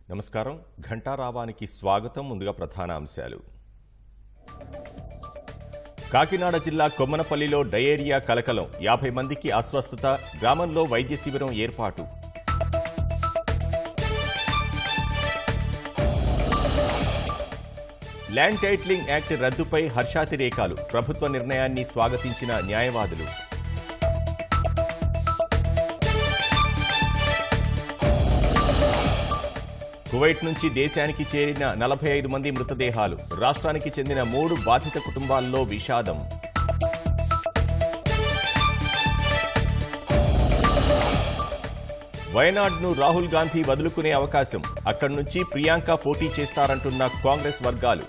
నమస్కారం ఘంటారావానికి స్వాగతం ముందుగా ప్రధాన అంశాలు కాకినాడ జిల్లా కొమ్మనపల్లిలో డయేరియా కలకలం యాభై మందికి అస్వస్థత గ్రామంలో వైద్య శిబిరం ఏర్పాటు ల్యాండ్ టైటిలింగ్ యాక్ట్ రద్దుపై హర్షాతిరేకాలు ప్రభుత్వ నిర్ణయాన్ని స్వాగతించిన న్యాయవాదులు కువైట్ నుంచి దేశానికి చేరిన నలభై ఐదు మంది మృతదేహాలు రాష్ట్రానికి చెందిన మూడు బాధిత కుటుంబాల్లో విషాదం వయనాడ్ను రాహుల్ గాంధీ వదులుకునే అవకాశం అక్కడి నుంచి ప్రియాంక పోటీ చేస్తారంటున్న కాంగ్రెస్ వర్గాలు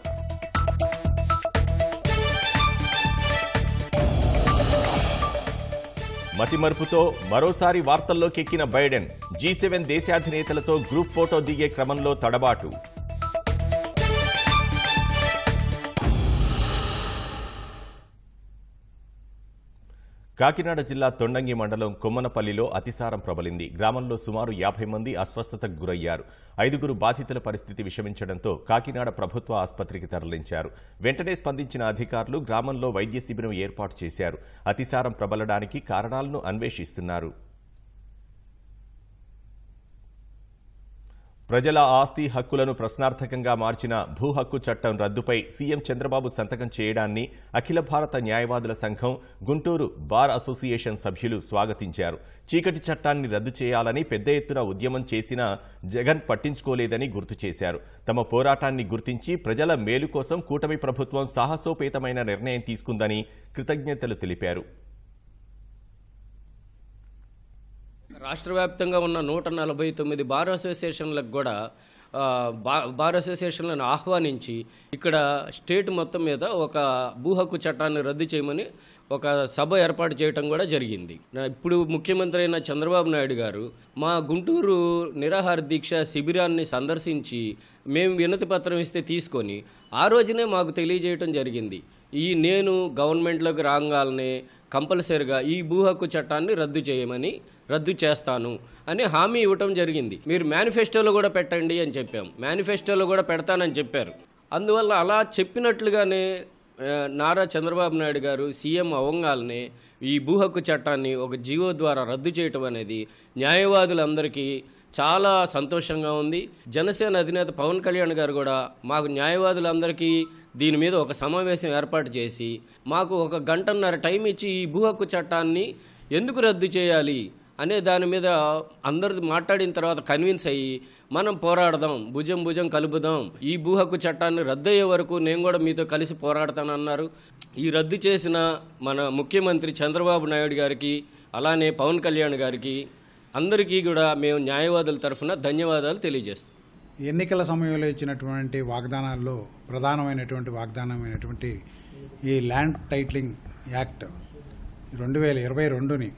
మతిమరుపుతో మరోసారి వార్తల్లోకెక్కిన బైడెన్ జీ సెవెన్ దేశాధినేతలతో గ్రూప్ ఫోటో దిగే క్రమంలో తడబాటు కాకినాడ జిల్లా తొండంగి మండలం కొమ్మనపల్లిలో అతిసారం ప్రబలింది గ్రామంలో సుమారు యాభై మంది అస్వస్థతకు గురయ్యారు ఐదుగురు బాధితుల పరిస్థితి విషమించడంతో కాకినాడ ప్రభుత్వ ఆసుపత్రికి తరలించారు వెంటనే స్పందించిన అధికారులు గ్రామంలో వైద్య శిబిరం ఏర్పాటు చేశారు అతిసారం ప్రబలడానికి కారణాలను అన్వేషిస్తున్నారు ప్రజల ఆస్తి హక్కులను ప్రశ్నార్థకంగా మార్చిన భూ హక్కు చట్టం రద్దుపై సీఎం చంద్రబాబు సంతకం చేయడాన్ని అఖిల భారత న్యాయవాదుల సంఘం గుంటూరు బార్ అసోసియేషన్ సభ్యులు స్వాగతించారు చీకటి చట్టాన్ని రద్దు చేయాలని పెద్ద ఎత్తున ఉద్యమం చేసినా జగన్ పట్టించుకోలేదని గుర్తు చేశారు తమ పోరాటాన్ని గుర్తించి ప్రజల మేలు కోసం కూటమి ప్రభుత్వం సాహసోపేతమైన నిర్ణయం తీసుకుందని కృతజ్ఞతలు తెలిపారు రాష్ట్ర వ్యాప్తంగా ఉన్న నూట నలభై తొమ్మిది బార్ అసోసియేషన్లకు కూడా ఆ, బా బార్ అసోసియేషన్లను ఆహ్వానించి ఇక్కడ స్టేట్ మొత్తం మీద ఒక భూ హక్కు చట్టాన్ని రద్దు చేయమని ఒక సభ ఏర్పాటు చేయటం కూడా జరిగింది నా- ఇప్పుడు ముఖ్యమంత్రి అయిన చంద్రబాబు నాయుడు గారు మా గుంటూరు నిరాహార దీక్ష శిబిరాన్ని సందర్శించి మేము వినతి పత్రం ఇస్తే తీసుకొని ఆ రోజునే మాకు తెలియజేయటం జరిగింది ఈ నేను గవర్నమెంట్లోకి రాగాలనే కంపల్సరిగా ఈ భూ హక్కు చట్టాన్ని రద్దు చేయమని రద్దు చేస్తాను అని హామీ ఇవ్వటం జరిగింది మీరు మేనిఫెస్టోలో కూడా పెట్టండి అని చెప్పాం మేనిఫెస్టోలో కూడా పెడతానని చెప్పారు అందువల్ల అలా చెప్పినట్లుగానే ఆ, నారా చంద్రబాబు నాయుడు గారు సీఎం అవంగాల్ని ఈ భూ హక్కు చట్టాన్ని ఒక జీవో ద్వారా రద్దు చేయటం అనేది న్యాయవాదులందరికీ చాలా సంతోషంగా ఉంది జనసేన అధినేత పవన్ కళ్యాణ్ గారు కూడా మాకు న్యాయవాదులందరికీ దీని మీద ఒక సమావేశం ఏర్పాటు చేసి మాకు ఒక గంటన్నర టైం ఇచ్చి ఈ భూ హక్కు చట్టాన్ని ఎందుకు రద్దు చేయాలి అనే దాని మీద అందరు మాట్లాడిన తర్వాత కన్విన్స్ అయ్యి మనం పోరాడదాం భుజం భుజం కలుపుదాం ఈ భూ హక్కు చట్టాన్ని రద్దు అయ్యే వరకు నేను కూడా మీతో కలిసి పోరాడతానన్నారు ఈ రద్దు చేసిన మన ముఖ్యమంత్రి చంద్రబాబు నాయుడు గారికి అలానే పవన్ కళ్యాణ్ గారికి అందరికీ కూడా మేము న్యాయవాదుల తరఫున ధన్యవాదాలు తెలియజేస్తాం ఎన్నికల సమయంలో ఇచ్చినటువంటి వాగ్దానాల్లో ప్రధానమైనటువంటి వాగ్దానమైనటువంటి ఈ ల్యాండ్ టైటిలింగ్ యాక్ట్ రెండు వేల ఇరవై రెండుని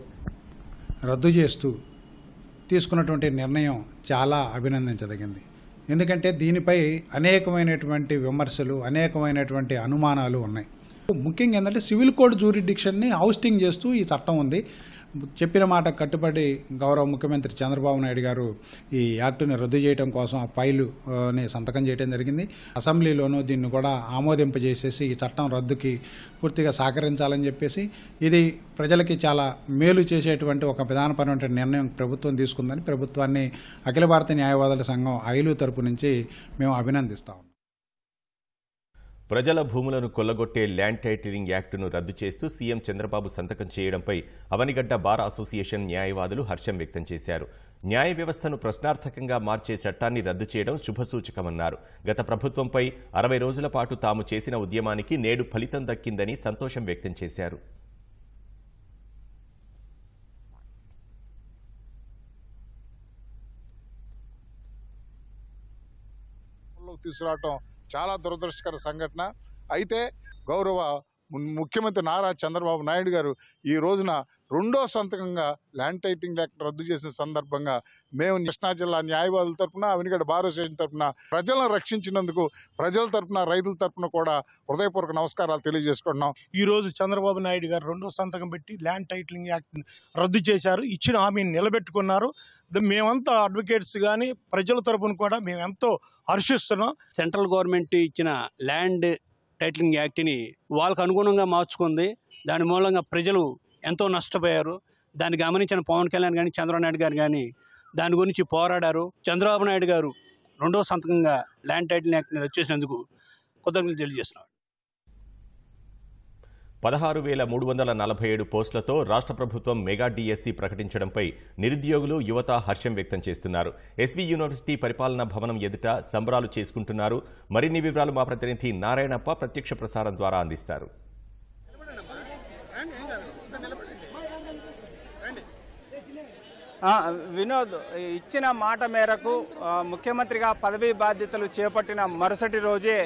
రద్దు చేస్తూ తీసుకున్నటువంటి నిర్ణయం చాలా అభినందించదగింది ఎందుకంటే దీనిపై అనేకమైనటువంటి విమర్శలు అనేకమైనటువంటి అనుమానాలు ఉన్నాయి ముఖ్యంగా ఏంటంటే సివిల్ కోడ్ జూరిడిక్షన్ని హౌస్టింగ్ చేస్తూ ఈ చట్టం ఉంది చెప్పిన మాట కట్టుబడి గౌరవ ముఖ్యమంత్రి చంద్రబాబు నాయుడు గారు ఈ యాక్టుని రద్దు చేయడం కోసం ఆ ఫైలు ఆ, ని సంతకం చేయడం జరిగింది అసెంబ్లీలోనూ దీన్ని కూడా ఆమోదింపజేసేసి ఈ చట్టం రద్దుకి పూర్తిగా సహకరించాలని చెప్పేసి ఇది ప్రజలకి చాలా మేలు చేసేటువంటి ఒక విధానపరమైన నిర్ణయం ప్రభుత్వం తీసుకుందని ప్రభుత్వాన్ని అఖిల భారత న్యాయవాదుల సంఘం ఐలు తరపు నుంచి మేము అభినందిస్తాం ప్రజల భూములను కొల్లగొట్టే ల్యాండ్ టైటిలింగ్ యాక్టును రద్దు చేస్తూ సీఎం చంద్రబాబు సంతకం చేయడంపై అవనిగడ్డ బార్ అసోసియేషన్ న్యాయవాదులు హర్షం వ్యక్తం చేశారు న్యాయ వ్యవస్థను ప్రశ్నార్థకంగా మార్చే చట్టాన్ని రద్దు చేయడం శుభసూచకమన్నారు గత ప్రభుత్వంపై అరవై రోజుల పాటు తాము చేసిన ఉద్యమానికి నేడు ఫలితం దక్కిందని సంతోషం వ్యక్తం చేశారు లోకి తీసుకురావటం చాలా దురదృష్టకర సంఘటన అయితే గౌరవ ము- ముఖ్యమంత్రి నారా చంద్రబాబు నాయుడు గారు ఈ రోజున రెండో సంతకంగా ల్యాండ్ టైటింగ్ యాక్ట్ రద్దు చేసిన సందర్భంగా మేము కృష్ణా జిల్లా న్యాయవాదుల తరపున అవినిగడ బార్ అసోసియేషన్ తరపున ప్రజలను రక్షించినందుకు ప్రజల తరపున రైతుల తరపున కూడా హృదయపూర్వక నమస్కారాలు తెలియజేసుకుంటున్నాం ఈ రోజు చంద్రబాబు నాయుడు గారు రెండో సంతకం పెట్టి ల్యాండ్ టైటిలింగ్ యాక్ట్ రద్దు చేశారు ఇచ్చిన హామీని నిలబెట్టుకున్నారు ద- మేమంతా అడ్వకేట్స్ కానీ ప్రజల తరపున కూడా మేము ఎంతో హర్షిస్తున్నాం సెంట్రల్ గవర్నమెంట్ ఇచ్చిన ల్యాండ్ టైటిలింగ్ యాక్ట్ని వాళ్ళకు అనుగుణంగా మార్చుకుంది దాని మూలంగా ప్రజలు ఎంతో నష్టపోయారు దాన్ని గమనించిన పవన్ కళ్యాణ్ కానీ చంద్రబాబు నాయుడు గారు కానీ దాని గురించి పోరాడారు చంద్రబాబు నాయుడు గారు రెండో సంతకంగా ల్యాండ్ టైటిలింగ్ యాక్ట్ని రద్దు చేసినందుకు కృతజ్ఞతలు తెలియజేస్తున్నారు పదహారు వేల మూడు వందల నలభై ఏడు పోస్టులతో రాష్ట్ర ప్రభుత్వం మెగా డిఎస్సి ప్రకటించడంపై నిరుద్యోగులు యువత హర్షం వ్యక్తం చేస్తున్నారు ఎస్వి యూనివర్సిటీ పరిపాలనా భవనం ఎదుట సంబరాలు చేసుకుంటున్నారు మరిన్ని వివరాలు మా ప్రతినిధి నారాయణప్ప ప్రత్యక్ష ప్రసారం ద్వారా అందిస్తారు ఆ, వినోద్ ఇచ్చిన మాట మేరకు ఆ, ముఖ్యమంత్రిగా పదవీ బాధ్యతలు చేపట్టిన మరుసటి రోజే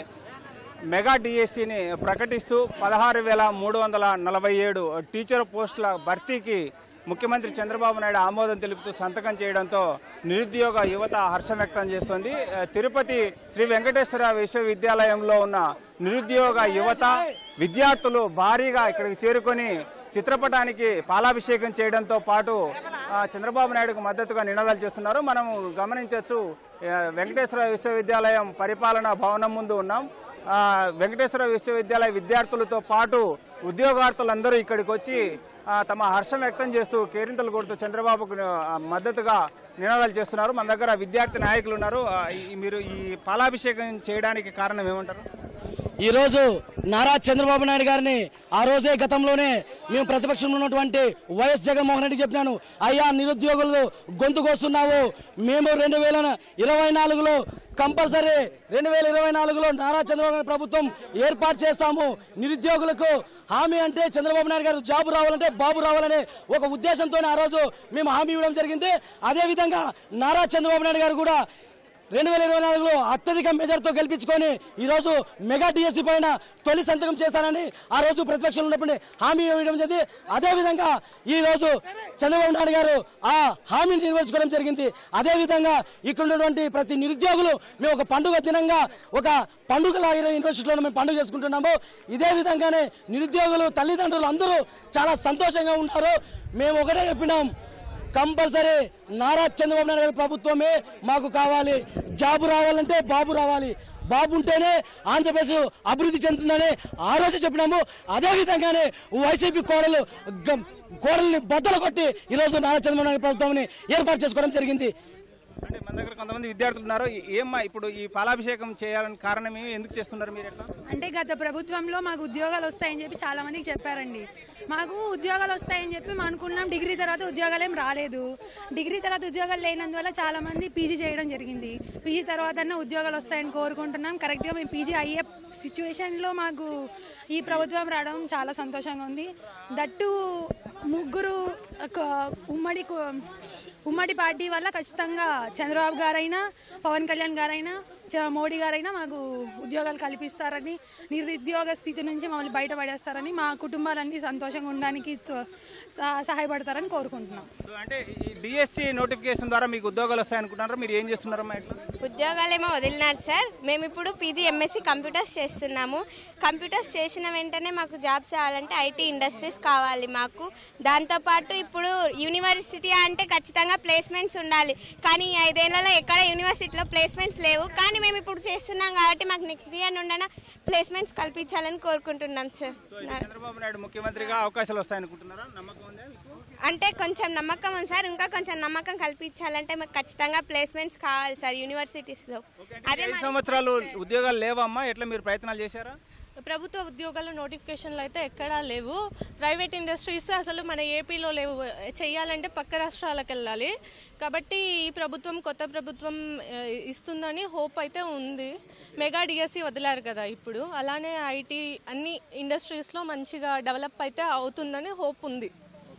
మెగా డిఎస్సిని ప్రకటిస్తూ పదహారు వేల మూడు వందల నలభై ఏడు టీచర్ పోస్టుల భర్తీకి ముఖ్యమంత్రి చంద్రబాబు నాయుడు ఆమోదం తెలుపుతూ సంతకం చేయడంతో నిరుద్యోగ యువత హర్షం వ్యక్తం చేస్తోంది ఆ, తిరుపతి శ్రీ వెంకటేశ్వర విశ్వవిద్యాలయంలో ఉన్న నిరుద్యోగ యువత విద్యార్థులు భారీగా ఇక్కడికి చేరుకొని చిత్రపటానికి పాలాభిషేకం చేయడంతో పాటు ఆ, చంద్రబాబు నాయుడుకు మద్దతుగా నినాదాలు చేస్తున్నారు మనం గమనించవచ్చు ఆ, వెంకటేశ్వర విశ్వవిద్యాలయం పరిపాలనా భవనం ముందు ఉన్నాం ఆ, వెంకటేశ్వర విశ్వవిద్యాలయ విద్యార్థులతో పాటు ఉద్యోగార్థులందరూ ఇక్కడికి వచ్చి ఆ, తమ హర్షం వ్యక్తం చేస్తూ కేరింతలు కొడుతూ చంద్రబాబుకు ఆ, మద్దతుగా నినాదాలు చేస్తున్నారు మన దగ్గర విద్యార్థి నాయకులు ఉన్నారు ఆ, ఈ- మీరు ఈ పాలాభిషేకం చేయడానికి కారణం ఏమంటారు ఈ రోజు నారా చంద్రబాబు నాయుడు గారిని ఆ రోజే గతంలోనే మేము ప్రతిపక్షంలో ఉన్నటువంటి వైఎస్ జగన్మోహన్ రెడ్డి చెప్పినాను అయ్యా నిరుద్యోగులు గొంతు కోస్తున్నావు మేము రెండు వేల ఇరవై నాలుగులో కంపల్సరీ రెండు వేల ఇరవై నాలుగులో నారా చంద్రబాబు నాయుడు ప్రభుత్వం ఏర్పాటు చేస్తాము నిరుద్యోగులకు హామీ అంటే చంద్రబాబు నాయుడు గారు జాబు రావాలంటే బాబు రావాలనే ఒక ఉద్దేశంతో ఆ రోజు మేము హామీ ఇవ్వడం జరిగింది అదేవిధంగా నారా చంద్రబాబు నాయుడు గారు కూడా రెండు వేల ఇరవై నాలుగులో అత్యధిక మెజార్తో గెలిపించుకొని ఈ రోజు మెగా డిఎస్సీ పైన తొలి సంతకం చేస్తానని ఆ రోజు ప్రతిపక్షంలో ఉన్నప్పుడు హామీ ఇవ్వడం జరిగింది అదేవిధంగా ఈ రోజు చంద్రబాబు నాయుడు గారు ఆ హామీని నిర్వహించుకోవడం జరిగింది అదేవిధంగా ఇక్కడ ఉన్నటువంటి ప్రతి నిరుద్యోగులు మేము ఒక పండుగ దినంగా ఒక పండుగ యూనివర్సిటీలో మేము పండుగ చేసుకుంటున్నాము ఇదే విధంగానే నిరుద్యోగులు తల్లిదండ్రులు అందరూ చాలా సంతోషంగా ఉన్నారు మేము ఒకటే చెప్పినాం కంపల్సరీ నారా చంద్రబాబు నాయుడు గారి ప్రభుత్వమే మాకు కావాలి జాబు రావాలంటే బాబు రావాలి బాబు ఉంటేనే ఆంధ్రప్రదేశ్ అభివృద్ధి చెందుతుందని ఆ రోజు చెప్పినాము అదే విధంగానే వైసీపీ కోడలు గ- కోడల్ని బద్దలు కొట్టి ఈ రోజు నారా చంద్రబాబు నాయుడు ప్రభుత్వాన్ని ఏర్పాటు చేసుకోవడం జరిగింది అంటే మన దగ్గర కొంతమంది విద్యార్థులు ఉన్నారు ఏ- ఏమ్మా ఇప్పుడు ఈ పాలాభిషేకం చేయాలని కారణం ఏమి ఎందుకు చేస్తున్నారు మీరు ఎట్లా అంటే గత ప్రభుత్వంలో మాకు ఉద్యోగాలు వస్తాయని చెప్పి చాలా మందికి చెప్పారండి మాకు ఉద్యోగాలు వస్తాయని చెప్పి మేము అనుకున్నాం డిగ్రీ తర్వాత ఉద్యోగాలు ఏం రాలేదు డిగ్రీ తర్వాత ఉద్యోగాలు లేనందువల్ల చాలా మంది పీజీ చేయడం జరిగింది పీజీ తర్వాత ఉద్యోగాలు వస్తాయని కోరుకుంటున్నాం కరెక్ట్గా మేము పీజీ అయ్యే సిచ్యువేషన్లో మాకు ఈ ప్రభుత్వం రావడం చాలా సంతోషంగా ఉంది దట్టు ముగ్గురు ఒక ఉమ్మడి కు- ఉమ్మడి పార్టీ వల్ల ఖచ్చితంగా చంద్రబాబు గారైనా పవన్ కళ్యాణ్ గారైనా చ- మోడీ గారైనా మాకు ఉద్యోగాలు కల్పిస్తారని నిరుద్యోగ స్థితి నుంచి మమ్మల్ని బయటపడేస్తారని మా కుటుంబాలన్నీ సంతోషంగా ఉండడానికి తో- సహ- సహాయపడతారని కోరుకుంటున్నాం సో అంటే ఈ డిఎస్సి నోటిఫికేషన్ ద్వారా మీకు ఉద్యోగాలు వస్తాయనుకుంటున్నారా మీరు ఏం చేస్తున్నారమ్మా ఇట్లా ఉద్యోగాలేమో వదిలినారు సార్ మేము ఇప్పుడు పీజీ ఎంఎస్సి కంప్యూటర్స్ చేస్తున్నాము కంప్యూటర్స్ చేసిన వెంటనే మాకు జాబ్స్ రావాలంటే ఐటీ ఇండస్ట్రీస్ కావాలి మాకు దాంతోపాటు ఇప్పుడు యూనివర్సిటీ అంటే ఖచ్చితంగా ప్లేస్మెంట్స్ ఉండాలి కానీ ఈ ఐదేళ్లలో ఎక్కడ యూనివర్సిటీలో ప్లేస్మెంట్స్ లేవు కానీ మేము ఇప్పుడు చేస్తున్నాం కాబట్టి మాకు నెక్స్ట్ ఇయర్ నుండి ప్లేస్మెంట్స్ కల్పించాలని కోరుకుంటున్నాం సార్ సో ఇది చంద్రబాబు నాయుడు ముఖ్యమంత్రిగా అవకాశాలు వస్తాయనుకుంటున్నారా నమ్మకం ఉందా మీకు? అంటే కొంచెం నమ్మకం ఉంది సార్ ఇంకా కొంచెం నమ్మకం కల్పించాలంటే మాకు ఖచ్చితంగా ప్లేస్మెంట్స్ కావాలి సార్ యూనివర్సిటీస్లో అదే ఐదు సంవత్సరాలు ఉద్యోగాలు లేవమ్మా ఎట్లా మీరు ప్రయత్నాలు చేశారా ప్రభుత్వ ఉద్యోగాల నోటిఫికేషన్లు అయితే ఎక్కడా లేవు ప్రైవేట్ ఇండస్ట్రీస్ అసలు మన ఏపీలో లేవు చేయాలంటే పక్క రాష్ట్రాలకు వెళ్ళాలి కాబట్టి ఈ ప్రభుత్వం కొత్త ప్రభుత్వం ఆ, ఇస్తుందని హోప్ అయితే ఉంది మెగా డిఎస్సి వదిలారు కదా ఇప్పుడు అలానే ఐటీ అన్ని ఇండస్ట్రీస్లో మంచిగా డెవలప్ అయితే అవుతుందని హోప్ ఉంది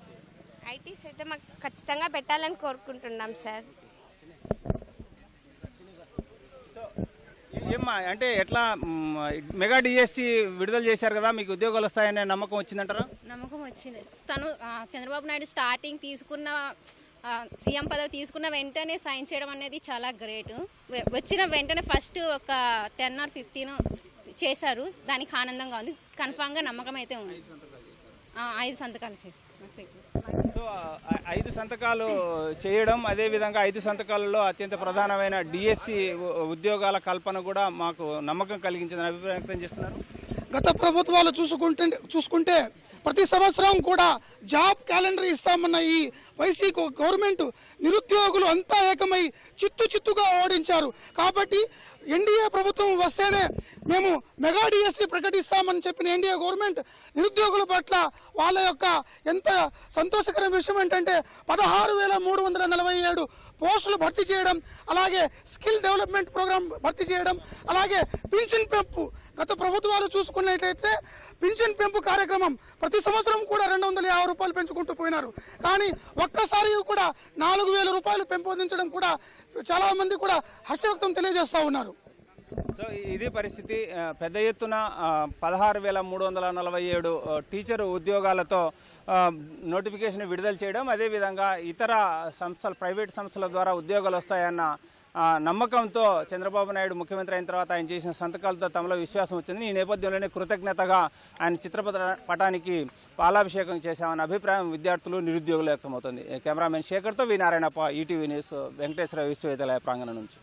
ఐటీస్ అయితే మాకు ఖచ్చితంగా పెట్టాలని కోరుకుంటున్నాం సార్ ఏమ్మా చెప్పమ్మా అంటే ఎట్లా మ్, మెగా డిఎస్సి విడుదల చేశారు కదా మీకు ఉద్యోగాలు వస్తాయనే నమ్మకం వచ్చిందంటారా నమ్మకం వచ్చింది తను ఆ, చంద్రబాబు నాయుడు స్టార్టింగ్ తీసుకున్న ఆ, సీఎం పదవి తీసుకున్న వెంటనే సైన్ చేయడం అనేది చాలా గ్రేట్ వె- వచ్చిన వెంటనే ఫస్ట్ ఒక టెన్ ఆర్ ఫిఫ్టీన్ చేశారు దానికి ఆనందంగా ఉంది కన్ఫామ్గా నమ్మకం అయితే ఉంది ఆ, ఐదు సంతకాలు చేశారు అంతే. సో ఆ, ఐదు సంతకాలు చేయడం అదే విధంగా ఐదు సంతకాలలో అత్యంత ప్రధానమైన డిఎస్సి ఉద్యోగాల కల్పన కూడా మాకు నమ్మకం కలిగించిందని అభిప్రాయం వ్యక్తం చేస్తున్నారు గత ప్రభుత్వాలు చూసుకుంటే చూసుకుంటే ప్రతి సంవత్సరం కూడా జాబ్ క్యాలెండర్ ఇస్తామన్న ఈ వైసీ గవర్నమెంట్ నిరుద్యోగులు అంతా ఏకమై చిత్తు చిత్తుగా ఓడించారు కాబట్టి ఎన్డీఏ ప్రభుత్వం వస్తేనే మేము మెగా డిఎస్సి ప్రకటిస్తామని చెప్పిన ఎన్డీఏ గవర్నమెంట్ నిరుద్యోగుల పట్ల వాళ్ళ యొక్క ఎంత సంతోషకరమైన విషయం ఏంటంటే పదహారు వేల మూడు వందల నలభై ఏడు పోస్టులు భర్తీ చేయడం అలాగే స్కిల్ డెవలప్మెంట్ ప్రోగ్రామ్ భర్తీ చేయడం అలాగే పింఛన్ పెంపు గత ప్రభుత్వాలు చూసుకున్నట్లయితే పింఛన్ పెంపు కార్యక్రమం ప్రతి సంవత్సరం కూడా రెండు వందల యాభై రూపాయలు పెంచుకుంటూ పోయినారు కానీ ఒక్కసారి కూడా నాలుగు వేల రూపాయలు పెంపొందించడం కూడా చాలా మంది కూడా హర్షవ్యక్తం తెలియజేస్తూ ఉన్నారు సో ఇది పరిస్థితి ఆ, పెద్ద ఎత్తున పదహారు వేల మూడు వందల నలభై ఏడు టీచర్ ఉద్యోగాలతో ఆ, నోటిఫికేషన్ విడుదల చేయడం అదేవిధంగా ఇతర సంస్థలు ప్రైవేట్ సంస్థల ద్వారా ఉద్యోగాలు వస్తాయన్న ఆ, నమ్మకంతో చంద్రబాబు నాయుడు ముఖ్యమంత్రి అయిన తర్వాత ఆయన చేసిన సంతకాలతో తమలో విశ్వాసం వచ్చింది ఈ నేపథ్యంలోనే కృతజ్ఞతగా ఆయన చిత్రపట పటానికి పాలాభిషేకం చేశామన్న అభిప్రాయం విద్యార్థులు నిరుద్యోగులు వ్యక్తమవుతుంది కెమెరామెన్ శేఖర్తో V Narayanappa ETV news Venkateswara విశ్వవిద్యాలయ ప్రాంగణం నుంచి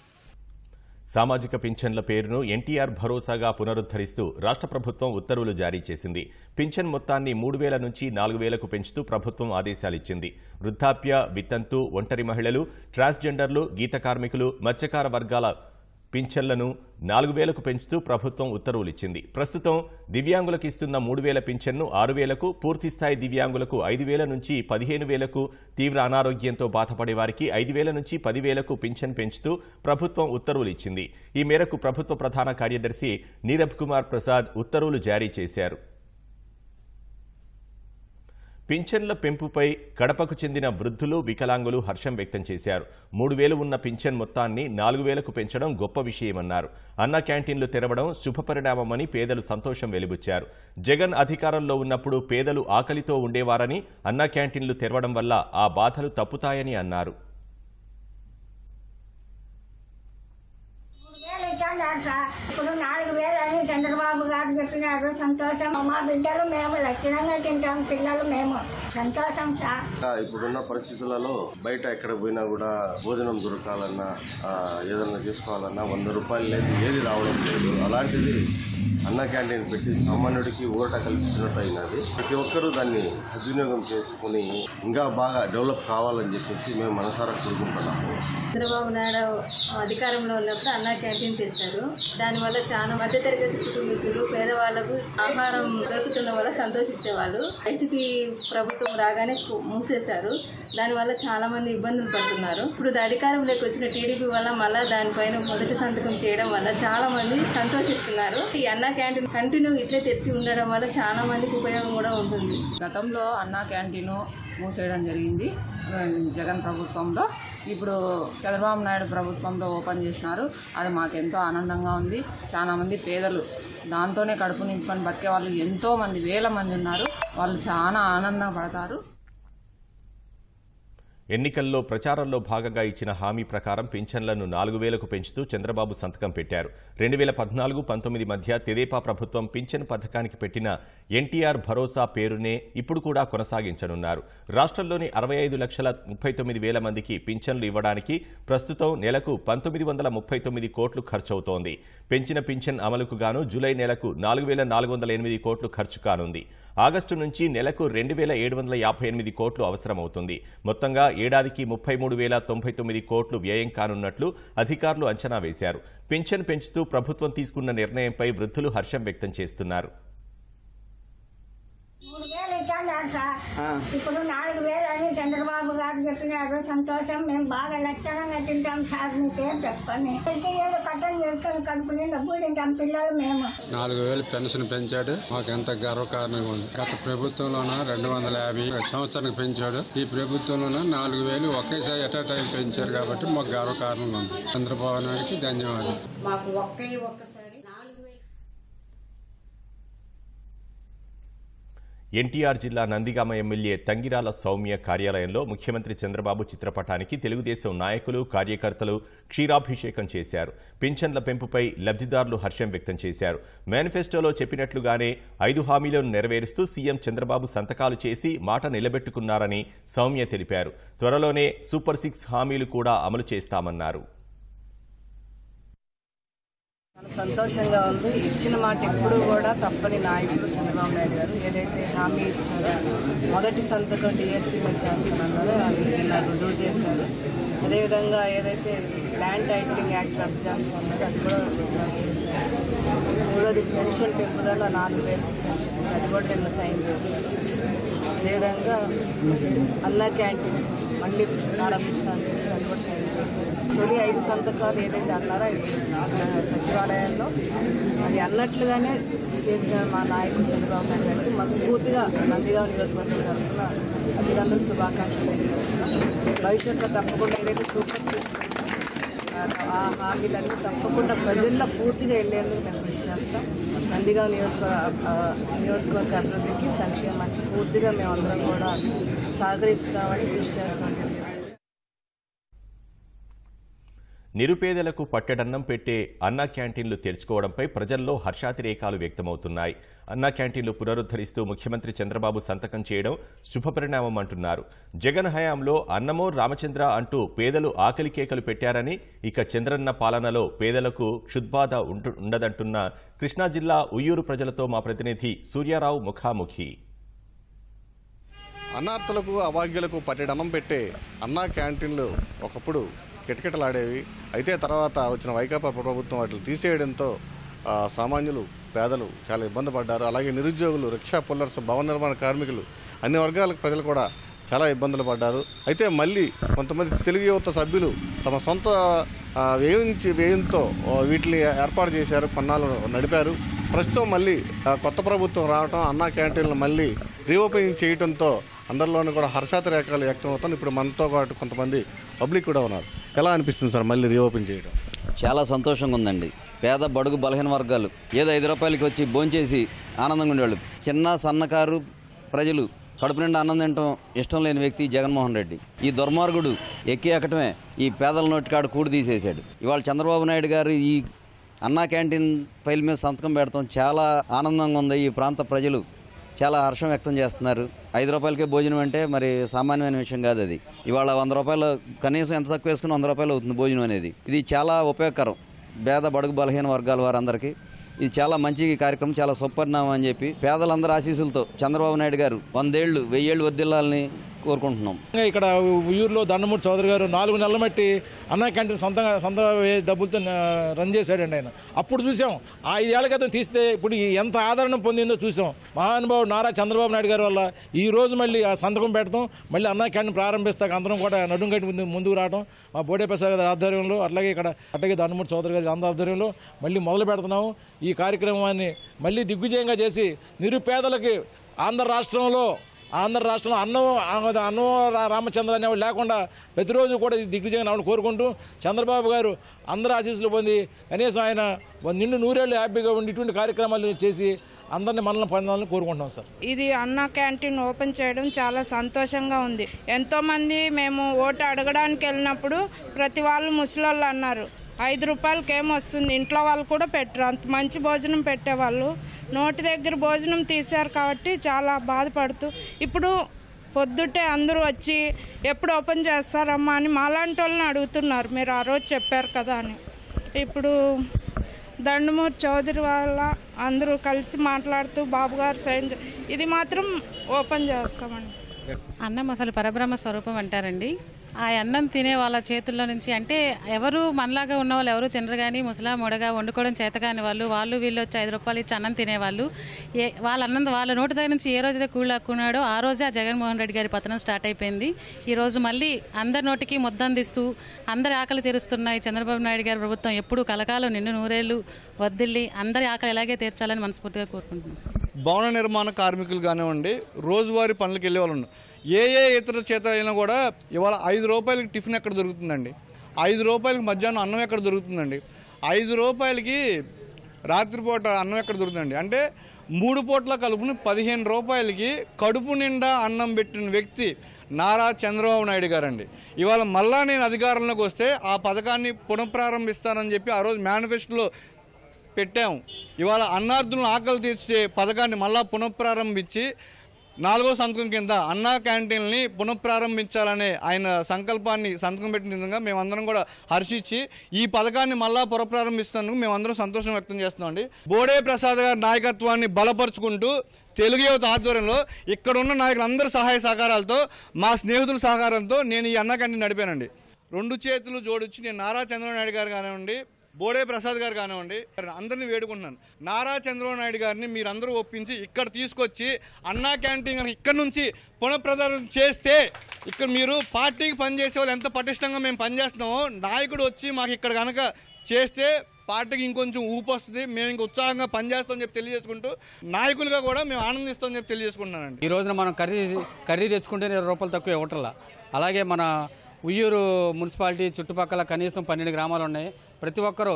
సామాజిక పింఛన్ల పేరును ఎన్టీఆర్ భరోసాగా పునరుద్ధరిస్తూ రాష్ట్ర ప్రభుత్వం ఉత్తర్వులు జారీ చేసింది పింఛన్ మొత్తాన్ని మూడు వేల నుంచి నాలుగు వేలకు పెంచుతూ ప్రభుత్వం ఆదేశాలిచ్చింది వృద్ధాప్య వితంతు ఒంటరి మహిళలు ట్రాన్స్జెండర్లు గీత కార్మికులు మత్స్యకార వర్గాల పింఛన్లను నాలుగు వేలకు పెంచుతూ ప్రభుత్వం ఉత్తర్వులిచ్చింది ప్రస్తుతం దివ్యాంగులకు ఇస్తున్న మూడు వేల పింఛన్ను ఆరు వేలకు పూర్తిస్థాయి దివ్యాంగులకు ఐదు వేల నుంచి పదిహేను వేలకు తీవ్ర అనారోగ్యంతో బాధపడే వారికి ఐదు వేల నుంచి పదివేలకు పింఛన్ పెంచుతూ ప్రభుత్వం ఉత్తర్వులు ఇచ్చింది ఈ మేరకు ప్రభుత్వ ప్రధాన కార్యదర్శి నీరబ్ కుమార్ ప్రసాద్ ఉత్తర్వులు జారీ చేశారు పింఛన్ల పెంపుపై కడపకు చెందిన వృద్ధులు వికలాంగులు హర్షం వ్యక్తం చేశారు మూడు వేలు ఉన్న పింఛన్ మొత్తాన్ని నాలుగు వేలకు పెంచడం గొప్ప విషయమన్నారు అన్న క్యాంటీన్లు తెరవడం శుభపరిణామమని పేదలు సంతోషం వెలిబుచ్చారు జగన్ అధికారంలో ఉన్నప్పుడు పేదలు ఆకలితో ఉండేవారని అన్న క్యాంటీన్లు తెరవడం వల్ల ఆ బాధలు తప్పుతాయని అన్నారు వేలు ఇచ్చాను సార్ ఇప్పుడు నాలుగు వేలు అని చంద్రబాబు గారు చెప్పినారు సంతోషం మా బిడ్డలు మేము లక్షణంగా తింటాం పిల్లలు మేము సంతోషం సార్ ఆ, ఇప్పుడున్న పరిస్థితులలో బయట ఎక్కడ పోయినా కూడా భోజనం దొరకాలన్నా ఆ, ఏదైనా చేసుకోవాలన్నా వంద రూపాయలు లేదు ఏది రావడం లేదు అలాంటిది అన్న క్యాంటీన్ పెట్టి సామాన్యుడికి ఊరట కల్పించినట్టు అయినది ప్రతి ఒక్కరూ దాన్ని సద్వినియోగం చేసుకుని ఇంకా బాగా డెవలప్ కావాలని చెప్పేసి మేము మనసారా కోరుకుంటున్నాము చంద్రబాబు నాయుడు అధికారంలో ఉన్నప్పుడు అన్న క్యాంటీన్ తెచ్చారు దానివల్ల చాలా మధ్యతరగతి కుటుంబీకులు పేదవాళ్లకు ఆహారం దొరుకుతున్న వల్ల సంతోషించేవాళ్ళు వైసీపీ ప్రభుత్వం రాగానే కు- మూసేశారు దానివల్ల చాలా మంది ఇబ్బందులు పడుతున్నారు ఇప్పుడు ఇది అధికారంలోకి వచ్చిన టీడీపీ వల్ల మళ్ళా దానిపైన మొదటి సంతకం చేయడం వల్ల చాలా మంది సంతోషిస్తున్నారు ఈ అన్న క్యాంటీన్ కంటిన్యూ ఇట్లే తెచ్చి ఉండడం వల్ల చాలా మందికి ఉపయోగం కూడా ఉంటుంది గతంలో అన్నా క్యాంటీను మూసేయడం జరిగింది ఆ, జగన్ ప్రభుత్వంలో ఇప్పుడు చంద్రబాబు నాయుడు ప్రభుత్వంలో ఓపెన్ చేసినారు అది మాకు ఎంతో ఆనందంగా ఉంది చాలా మంది పేదలు దాంతోనే కడుపు నింపుకొని బతికే వాళ్ళు ఎంతో మంది వేల మంది ఉన్నారు వాళ్ళు చాలా ఆనందం పడతారు ఎన్నికల్లో ప్రచారంలో భాగంగా ఇచ్చిన హామీ ప్రకారం పింఛన్లను నాలుగు వేలకు పెంచుతూ చంద్రబాబు సంతకం పెట్టారు రెండు వేల పద్నాలుగు పంతొమ్మిది మధ్య తెదేపా ప్రభుత్వం పింఛన్ పథకానికి పెట్టిన ఎన్టీఆర్ భరోసా పేరునే ఇప్పుడు కూడా కొనసాగించనున్నారు రాష్ట్రంలోని అరవై ఐదు లక్షల ముప్పై తొమ్మిది వేల మందికి పింఛన్లు ఇవ్వడానికి ప్రస్తుతం నెలకు పంతొమ్మిది వందల ముప్పై తొమ్మిది కోట్లు ఖర్చవుతోంది పెంచిన పింఛన్ అమలుకు గాను జూలై నెలకు నాలుగు వేల నాలుగు వందల ఎనిమిది కోట్లు ఖర్చు కానుంది ఆగస్టు నుంచి నెలకు రెండు వేల ఏడు వందల యాభై ఎనిమిది కోట్లు అవసరమవుతుంది మొత్తంగా ఏడాదికి ముప్పై మూడు వేల తొంభై తొమ్మిది కోట్లు వ్యయం కానున్నట్లు అధికారులు అంచనా వేశారు పింఛన్ పెంచుతూ ప్రభుత్వం తీసుకున్న నిర్ణయంపై వృద్ధులు హర్షం వ్యక్తం చేస్తున్నారు మూడు వేలు ఇచ్చాను సార్ ఇప్పుడు నాలుగు వేలు అని చంద్రబాబు గారు గారు చెప్పినారు సంతోషం మేము బాగా లక్షణంగా తింటాం సార్ మీ పేరు చెప్పండి ప్రతి ఏడు కట్టలు చేసుకొని కడుపు నిండా తింటాం పిల్లలు మేము నాలుగు వేలు పెన్షన్ పెంచాడు మాకు ఎంత గర్వకారణంగా ఉంది గత ప్రభుత్వంలోన రెండు వందల యాభై సంవత్సరానికి పెంచాడు ఈ ప్రభుత్వంలోన నాలుగు వేలు ఒకేసారి ఎట్ టైం పెంచారు కాబట్టి మాకు గర్వకారణంగా ఉంది చంద్రబాబు నాయుడికి ధన్యవాదాలు మాకు ఒకే ఒక్కసారి నాలుగు వేలు ఎన్టీఆర్ జిల్లా నందిగామ ఎమ్మెల్యే తంగిరాల సౌమ్య కార్యాలయంలో ముఖ్యమంత్రి చంద్రబాబు చిత్రపటానికి తెలుగుదేశం నాయకులు కార్యకర్తలు క్షీరాభిషేకం చేశారు పింఛన్ల పెంపుపై లబ్ధిదారులు హర్షం వ్యక్తం చేశారు మేనిఫెస్టోలో చెప్పినట్లుగానే ఐదు హామీలను నెరవేరుస్తూ సీఎం చంద్రబాబు సంతకాలు చేసి మాట నిలబెట్టుకున్నారని సౌమ్య తెలిపారు త్వరలోనే సూపర్ సిక్స్ హామీలు కూడా అమలు చేస్తామన్నారు చాలా సంతోషంగా ఉంది ఇచ్చిన మాట ఎప్పుడు కూడా తప్పని నాయకుడు చంద్రబాబు నాయుడు గారు ఏదైతే హామీ ఇచ్చారో మొదటి సంతకం డిఎస్సీ మీద చేస్తామన్నారో అది నిన్న రుజువు చేశారు అదేవిధంగా ఏదైతే ల్యాండ్ టైటిలింగ్ యాక్ట్ రద్దు చేస్తామన్నారో అది కూడా రద్దు చేశారు మూడోది పెన్షన్ పెంపుదల నాలుగు వేలు అది కూడా నిన్న సైన్ చేశారు అదేవిధంగా అన్న క్యాంటీన్ మళ్ళీ ప్రారంభిస్తామని చెప్పి అది కూడా సైన్ చేశారు తొలి ఐదు సంతకాలు ఏదైతే అన్నారో అవి అక్కడ సచివాలయాల్లో అవి అన్నట్లుగానే చేసిన మా నాయకుడు చంద్రబాబు నాయుడు గారికి మనస్ఫూర్తిగా నందిగాం నియోజకవర్గం తరఫున అభినందన శుభాకాంక్షలు తెలియజేస్తున్నాం భవిష్యత్తులో తప్పకుండా ఏదైతే సూపర్ సిక్స్ ఆ హామీలన్నీ తప్పకుండా ప్రజల్లో పూర్తిగా వెళ్ళేందుకు మేము కృషి చేస్తాం నందిగాం నియోజకవర్గ ఆ, నియోజకవర్గ అభివృద్ధికి సంక్షేమానికి పూర్తిగా మేమందరం కూడా సహకరిస్తామని కృషి చేస్తామని తెలియజేస్తున్నాం నిరుపేదలకు పట్టెడన్నం పెట్టే అన్నా క్యాంటీన్లు తెరుచుకోవడంపై ప్రజల్లో హర్షాతిరేకాలు వ్యక్తమవుతున్నాయి అన్నా క్యాంటీన్లు పునరుద్ధరిస్తూ ముఖ్యమంత్రి చంద్రబాబు సంతకం చేయడం శుభపరిణామం అంటున్నారు జగన్ హయాంలో అన్నమో రామచంద్ర అంటూ పేదలు ఆకలి కేకలు పెట్టారని ఇక చంద్రన్న పాలనలో పేదలకు క్షుద్బాధ ఉంటు- ఉండదంటున్న కృష్ణా జిల్లా ఉయ్యూరు ప్రజలతో మా ప్రతినిధి సూర్యారావు ముఖాముఖి అన్నార్థులకు అభాగ్యులకు పట్టెడన్నం పెట్టే అన్నా క్యాంటీన్లు ఒకప్పుడు కిటకిటలాడేవి అయితే తర్వాత వచ్చిన వైకాపా ప్రభుత్వం వాటిని తీసేయడంతో ఆ, సామాన్యులు పేదలు చాలా ఇబ్బంది పడ్డారు అలాగే నిరుద్యోగులు రిక్షా పుల్లర్స్ భవన నిర్మాణ కార్మికులు అన్ని వర్గాల ప్రజలు కూడా చాలా ఇబ్బందులు పడ్డారు అయితే మళ్ళీ కొంతమంది తెలుగు యువత సభ్యులు తమ సొంత ఆ, వ్యయించి వ్యయంతో ఆ, వీటిని ఏర్పాటు చేశారు కొన్నాళ్ళు నడిపారు ప్రస్తుతం మళ్ళీ ఆ, కొత్త ప్రభుత్వం రావడం అన్నా క్యాంటీన్లు మళ్ళీ రీఓపెనింగ్ చేయడంతో అందరిలోనూ కూడా హర్షాతిరేకాలు వ్యక్తం అవుతుంది ఇప్పుడు మనతో పాటు కొంతమంది పబ్లిక్ కూడా ఉన్నారు ఎలా అనిపిస్తుంది సార్ మళ్ళీ రీఓపెన్ చేయడం చాలా సంతోషంగా ఉందండి పేద బడుగు బలహీన వర్గాలు ఏదో ఐదు రూపాయలకి వచ్చి భోంచేసి ఆనందంగా ఉండేవాళ్ళు చిన్న సన్నకారు ప్రజలు కడుపు నిండా ఆనందం తినటం ఇష్టం లేని వ్యక్తి జగన్మోహన్ రెడ్డి ఈ దుర్మార్గుడు ఎక్కి ఎక్కటమే ఈ పేదల నోటికాడు కూడి తీసేశాడు ఇవాళ చంద్రబాబు నాయుడు గారు ఈ అన్నా క్యాంటీన్ ఫైల్ మీద సంతకం పెడతాం చాలా ఆనందంగా ఉంది ఈ ప్రాంత ప్రజలు చాలా హర్షం వ్యక్తం చేస్తున్నారు ఐదు రూపాయలకే భోజనం అంటే మరి సామాన్యమైన విషయం కాదు అది ఇవాళ వంద రూపాయలు కనీసం ఎంత తక్కువ వేసుకుని వంద రూపాయలు అవుతుంది భోజనం అనేది ఇది చాలా ఉపయోగకరం పేద బడుగు బలహీన వర్గాల వారందరికీ ఇది చాలా మంచి కార్యక్రమం చాలా సుపరిణామం అని చెప్పి పేదలందరి ఆశీస్సులతో చంద్రబాబు నాయుడు గారు వందేళ్లు వెయ్యేళ్ళు వర్దిల్లాలని కోరుకుంటున్నాం ఇక్కడ ఉయ్యూరులో దండమూరి చౌదరి గారు నాలుగు నెలల మట్టి అన్న క్యాంటీన్ సొంతంగా సొంత వే- డబ్బులతో ఆ, రన్ చేశాడండి ఆయన అప్పుడు చూసాం ఆ ఐదేళ్ల క్రితం తీస్తే ఇప్పుడు ఈ ఎంత ఆదరణ పొందిందో చూసాం మహానుభావుడు నారా చంద్రబాబు నాయుడు గారి వల్ల ఈ రోజు మళ్ళీ ఆ సంతకం పెడతాం మళ్ళీ అన్న క్యాంటీన్ ప్రారంభిస్తాక అందరం కూడా నడుం కట్టి ముందు ముందుకు రావడం మా బోడే ప్రసాద్ గారి ఆధ్వర్యంలో అట్లాగే ఇక్కడ అట్లాగే దండమూరి చౌదరి గారి అందరి ఆధ్వర్యంలో మళ్ళీ మొదలు పెడుతున్నాము ఈ కార్యక్రమాన్ని మళ్ళీ దిగ్విజయంగా చేసి నిరుపేదలకి ఆంధ్ర రాష్ట్రంలో ఆంధ్ర రాష్ట్రంలో అన్నం అన్నం రా- రామచంద్ర అనేవాడు లేకుండా ప్రతిరోజు కూడా ఇది దిగ్విజయంగా రావాలని కోరుకుంటూ చంద్రబాబు గారు అందరి ఆశీస్సులు పొంది కనీసం ఆయన నిండు నూరేళ్ళు హ్యాపీగా ఉండి ఇటువంటి కార్యక్రమాలు చేసి అందరిని మనల్ని పొందాలని కోరుకుంటున్నాం సార్ ఇది అన్న క్యాంటీన్ ఓపెన్ చేయడం చాలా సంతోషంగా ఉంది ఎంతో మంది మేము ఓటు అడగడానికి వెళ్ళినప్పుడు ప్రతి వాళ్ళు ముసలోళ్ళు అన్నారు ఐదు రూపాయలకి ఏం వస్తుంది ఇంట్లో వాళ్ళు కూడా పెట్టరు అంత మంచి భోజనం పెట్టేవాళ్ళు నోటి దగ్గర భోజనం తీశారు కాబట్టి చాలా బాధపడుతూ ఇప్పుడు పొద్దుటే అందరూ వచ్చి ఎప్పుడు ఓపెన్ చేస్తారమ్మా అని మాలాంటి వాళ్ళని అడుగుతున్నారు మీరు ఆ రోజు చెప్పారు కదా అని ఇప్పుడు దండమూరి చౌదరి వాళ్ళ అందరూ కలిసి మాట్లాడుతూ బాబు గారు సైన్ చే- ఇది మాత్రం ఓపెన్ చేస్తామండి అన్నం అసలు పరబ్రహ్మ స్వరూపం అంటారండి ఆ అన్నం తినే వాళ్ళ చేతుల్లో నుంచి అంటే ఎవరు మనలాగా ఉన్న వాళ్ళు ఎవరు తినరు కానీ ముసలా మొడగా వండుకోవడం చేత కాని వాళ్ళు వాళ్ళు వీళ్ళు వచ్చి ఐదు రూపాయలు ఇచ్చి అన్నం తినేవాళ్ళు ఏ వాళ్ళ అన్నం వాళ్ళ నోటి దగ్గర నుంచి ఏ రోజైతే కూళ్ళు హక్కున్నాడో ఆ రోజే ఆ జగన్మోహన్ రెడ్డి గారి పతనం స్టార్ట్ అయిపోయింది ఈ రోజు మళ్ళీ అందరి నోటికి ముద్దందిస్తూ అందరి ఆకలి తీరుస్తున్న ఈ చంద్రబాబు నాయుడు గారి ప్రభుత్వం ఎప్పుడు కలకాలం నిండు నూరేళ్లు వద్దిల్లి అందరి ఆకలి ఇలాగే తీర్చాలని మనస్ఫూర్తిగా కోరుకుంటున్నాం భవన నిర్మాణ కార్మికులు కానివ్వండి రోజువారీ పనులకు వెళ్ళే వాళ్ళు ఉన్నారు. ఏ ఏ ఇతర చేత అయినా కూడా ఇవాళ ఐదు రూపాయలకి టిఫిన్ ఎక్కడ దొరుకుతుందండి ఐదు రూపాయలకి మధ్యాహ్నం అన్నం ఎక్కడ దొరుకుతుందండి ఐదు రూపాయలకి రాత్రిపూట అన్నం ఎక్కడ దొరుకుతుందండి అంటే మూడు పూట్ల కలుపుని పదిహేను రూపాయలకి కడుపు నిండా అన్నం పెట్టిన వ్యక్తి నారా చంద్రబాబు నాయుడు గారండి ఇవాళ మళ్ళా నేను అధికారంలోకి వస్తే ఆ పథకాన్ని పునఃప్రారంభిస్తానని చెప్పి ఆ రోజు మేనిఫెస్టోలో పెట్టాము ఇవాళ అన్నార్థులను ఆకలి తీర్చే పథకాన్ని మళ్ళా పునఃప్రారంభించి నాలుగో సంతకం కింద అన్నా క్యాంటీన్ని పునఃప్రారంభించాలనే ఆయన సంకల్పాన్ని సంతకం పెట్టిన విధంగా మేమందరం కూడా హర్షించి ఈ పథకాన్ని మళ్ళా పునఃప్రారంభిస్తున్నందుకు మేమందరం సంతోషం వ్యక్తం చేస్తున్నామండి బోడే ప్రసాద్ గారి నాయకత్వాన్ని బలపరుచుకుంటూ తెలుగు యువత ఆధ్వర్యంలో ఇక్కడ ఉన్న నాయకులందరి సహాయ సహకారాలతో మా స్నేహితుల సహకారంతో నేను ఈ అన్నా క్యాంటీన్ నడిపానండి రెండు చేతులు జోడించి నేను నారా చంద్రబాబు నాయుడు గారు కానివ్వండి బోడే ప్రసాద్ గారు కానివ్వండి అందరినీ వేడుకుంటున్నాను నారా చంద్రబాబు నాయుడు గారిని మీరందరూ ఒప్పించి ఇక్కడ తీసుకొచ్చి అన్నా క్యాంటీన్ కనుక ఇక్కడ నుంచి పునఃప్రదానం చేస్తే ఇక్కడ మీరు పార్టీకి పనిచేసే వాళ్ళు ఎంత పటిష్టంగా మేము పనిచేస్తున్నామో నాయకుడు వచ్చి మాకు ఇక్కడ కనుక చేస్తే పార్టీకి ఇంకొంచెం ఊపు వస్తుంది మేము ఇంక ఉత్సాహంగా పనిచేస్తామని చెప్పి తెలియజేసుకుంటూ నాయకులుగా కూడా మేము ఆనందిస్తామని చెప్పి తెలియజేసుకుంటున్నానండి ఈ రోజున మనం కర్రీ కర్రీ తెచ్చుకుంటే ఇరవై రూపాయలు తక్కువ ఇవ్వట్లా అలాగే మన ఉయ్యూరు మున్సిపాలిటీ చుట్టుపక్కల కనీసం పన్నెండు గ్రామాలు ఉన్నాయి ప్రతి ఒక్కరూ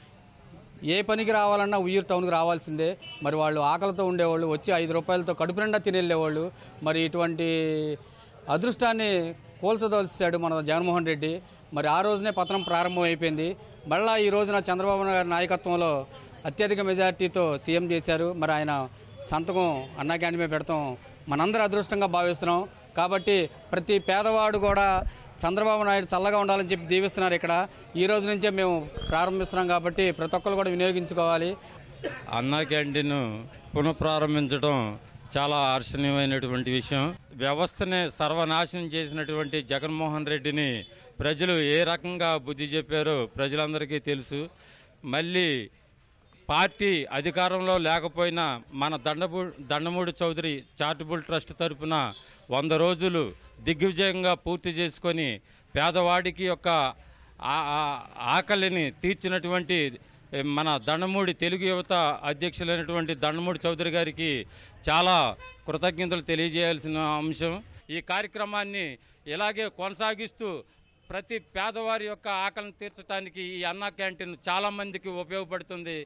ఏ పనికి రావాలన్నా ఉయ్యూరు టౌన్కి రావాల్సిందే మరి వాళ్ళు ఆకలితో ఉండేవాళ్ళు వచ్చి ఐదు రూపాయలతో కడుపు నిండా తినేళ్ళేవాళ్ళు మరి ఇటువంటి అదృష్టాన్ని కూల్చదలిచాడు మన జగన్మోహన్ రెడ్డి మరి ఆ రోజునే పతనం ప్రారంభం అయిపోయింది మళ్ళా ఈ రోజున చంద్రబాబు నాయుడు నాయకత్వంలో అత్యధిక మెజార్టీతో సీఎం చేశారు మరి ఆయన సంతకం అన్నా క్యాంటీన్ మీద పెడతాం మనందరి అదృష్టంగా భావిస్తున్నాం కాబట్టి ప్రతి పేదవాడు కూడా చంద్రబాబు నాయుడు చల్లగా ఉండాలని చెప్పి దీవిస్తున్నారు ఇక్కడ ఈ రోజు నుంచే మేము ప్రారంభిస్తున్నాం కాబట్టి ప్రతి ఒక్కరు కూడా వినియోగించుకోవాలి అన్నా క్యాంటీన్ పునఃప్రారంభించడం చాలా హర్షణీయమైనటువంటి విషయం వ్యవస్థనే సర్వనాశనం చేసినటువంటి జగన్మోహన్ రెడ్డిని ప్రజలు ఏ రకంగా బుద్ధి చెప్పారో ప్రజలందరికీ తెలుసు మళ్ళీ పార్టీ అధికారంలో లేకపోయినా మన దండబు దండమూడి చౌదరి చారిటబుల్ ట్రస్ట్ తరపున వంద రోజులు దిగ్విజయంగా పూర్తి చేసుకొని పేదవాడికి యొక్క ఆ- ఆ- ఆకలిని తీర్చినటువంటి మన దండమూడి తెలుగు యువత అధ్యక్షులైనటువంటి దండమూడి చౌదరి గారికి చాలా కృతజ్ఞతలు తెలియజేయాల్సిన అంశం ఈ కార్యక్రమాన్ని ఇలాగే కొనసాగిస్తూ ప్రతి పేదవారి యొక్క ఆకలిని తీర్చడానికి ఈ అన్నా క్యాంటీన్ చాలా మందికి ఉపయోగపడుతుంది